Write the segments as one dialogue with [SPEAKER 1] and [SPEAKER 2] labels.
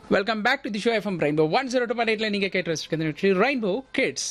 [SPEAKER 1] Welcome back to the show FM rainbow one zero two point எயிட்ல நீங்க கேட்டு வச்சிருக்கிறது ரெயின்போ கிட்ஸ்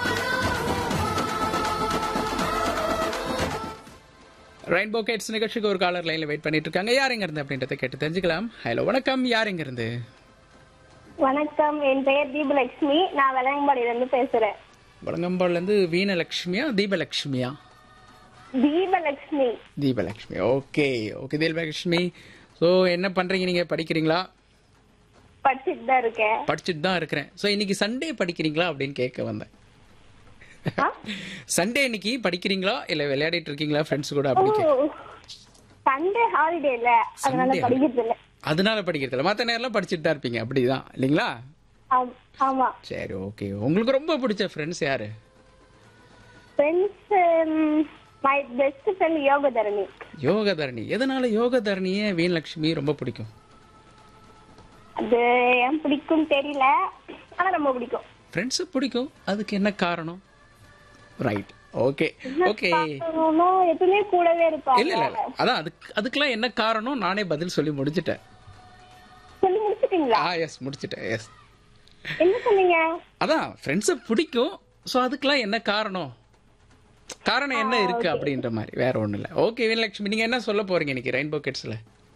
[SPEAKER 1] ரெயின்போ கிட்ஸ் நிகழ்ச்சிக்கு ஒரு காலர் லைன்ல வெயிட் பண்ணிட்டு இருக்காங்க யார் எங்க இருந்து அப்படின்றத கேட்டு தெரிஞ்சுக்கலாம் ஹலோ வணக்கம் யார் எங்க இருந்து
[SPEAKER 2] வணக்கம் என் பெயர் தீபலட்சுமி நான் வெள்ளையம்பாடியில இருந்து பேசுறேன்
[SPEAKER 1] வடங்கம்பாடுல இருந்து வீணலட்சுமியா தீபலட்சுமியா
[SPEAKER 2] Deepalakshmi
[SPEAKER 1] Deepalakshmi okay okay Deepalakshmi so என்ன பண்றீங்க நீங்க படிக்கிறீங்களா
[SPEAKER 2] படிச்சுட்டு தான் இருக்கேன்
[SPEAKER 1] படிச்சுட்டு தான் இருக்கிறேன் ஸோ இன்னைக்கு சண்டே படிக்கிறீங்களா அப்படின்னு கேட்க வந்தேன்
[SPEAKER 2] ஆ?
[SPEAKER 1] சண்டே இன்னைக்கு படிக்கிறீங்களா இல்ல விளையாடிட்டு இருக்கீங்களா ஃப்ரெண்ட்ஸ் கூட
[SPEAKER 2] ஓ
[SPEAKER 1] அப்படி கேட்க
[SPEAKER 2] சண்டே ஹாலிடே இல்ல அதனால
[SPEAKER 1] Sunday
[SPEAKER 2] படிக்கிறது இல்ல
[SPEAKER 1] அதனால படிக்கிறது இல்ல மற்ற நேரம்லாம் படிச்சுட்டு தான் இருப்பீங்க அப்படிதான் இல்லைங்களா
[SPEAKER 2] ஆம்- ஆமா
[SPEAKER 1] சரி ஓகே உங்களுக்கு ரொம்ப பிடிச்ச ஃப்ரெண்ட்ஸ் யாரு
[SPEAKER 2] friends my best friend Yogadharani
[SPEAKER 1] Yogadharani எதனால யோகதரணியே வீணலட்சுமி ரொம்ப பிடிக்கும்
[SPEAKER 2] அது ஏன் பிடிக்கும் தெரியல ஆனா ரொம்ப பிடிக்கும்
[SPEAKER 1] ஃப்ரெண்ட்ஸு பிடிக்கும் அதுக்கு என்ன காரணம் ரைட் ஓகே ஓகே
[SPEAKER 2] பார்க்கணும்னா எப்பவுமே கூடவே இருப்பாங்க
[SPEAKER 1] இல்ல இல்ல இல்ல அதான் அதுக்கு அதுக்கெல்லாம் என்ன காரணம் நானே பதில் சொல்லி முடிச்சிட்டேன்
[SPEAKER 2] சொல்லி முடிச்சிட்டீங்களா
[SPEAKER 1] ஆ எஸ் முடிச்சிட்டேன் எஸ்
[SPEAKER 2] என்ன சொன்னீங்க
[SPEAKER 1] அதான் ஃப்ரெண்ட்ஸை பிடிக்கும் ஸோ அதுக்கெல்லாம் என்ன காரணம் காரணம் என்ன இருக்கு அப்படின்ற மாதிரி வேற ஒண்ணும் இல்லை ஓகே வீணலட்சுமி நீங்க என்ன சொல்ல போறீங்க இன்னைக்கு ரெயின்போ கிட்ஸ்ல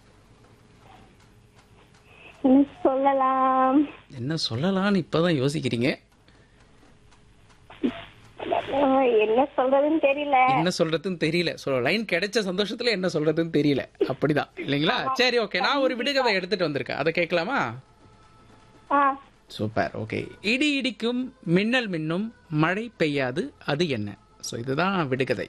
[SPEAKER 2] என்ன சொல்லலாம்
[SPEAKER 1] என்ன சொல்லலாம்னு இப்பதான் யோசிக்கிறீங்க
[SPEAKER 2] ஆஹ், என்ன சொல்றதுன்னு தெரியல
[SPEAKER 1] என்ன சொல்றதுன்னு தெரியல ஸோ லைன் கிடைச்ச சந்தோஷத்துல என்ன சொல்றதுன்னு தெரியல அப்படிதான் இல்லைங்களா சரி ஓகே நான் ஒரு விடுகதை எடுத்துட்டு வந்திருக்கேன் அதை கேட்கலாமா
[SPEAKER 2] ஆ
[SPEAKER 1] சூப்பர் ஓகே இடி இடிக்கும் மின்னல் மின்னும் மழை பெய்யாது அது என்ன ஸோ இதுதான் விடுகதை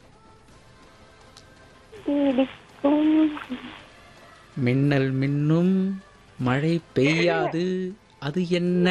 [SPEAKER 2] இடிக்கும்
[SPEAKER 1] மின்னல் மின்னும் மழை பெய்யாது அது என்ன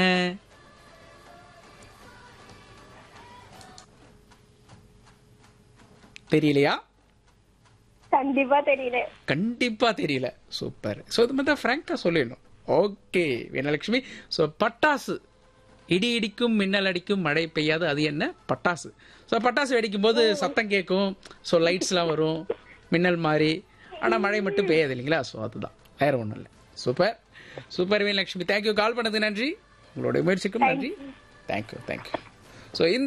[SPEAKER 1] தெரியலையா
[SPEAKER 2] கண்டிப்பா தெரியல
[SPEAKER 1] கண்டிப்பா தெரியல சூப்பர் ஸோ இது மாதிரி தான் ஃப்ராங்காக சொல்லிடணும் ஓகே வீணலட்சுமி ஸோ பட்டாசு இடி இடிக்கும் மின்னல் அடிக்கும் மழை பெய்யாது அது என்ன பட்டாசு ஸோ பட்டாசு வெடிக்கும் போது சத்தம் கேட்கும் ஸோ லைட்ஸ்லாம் வரும் மின்னல் மாதிரி ஆனால் மழை மட்டும் பெய்யாது இல்லைங்களா ஸோ அதுதான் வேற ஒன்றும் இல்லை super super Veenalakshmi thank you call பண்ணது நன்றி உங்களுடைய முயற்சிக்கும் நன்றி தேங்க்யூ தேங்க்யூ ஸோ இந்த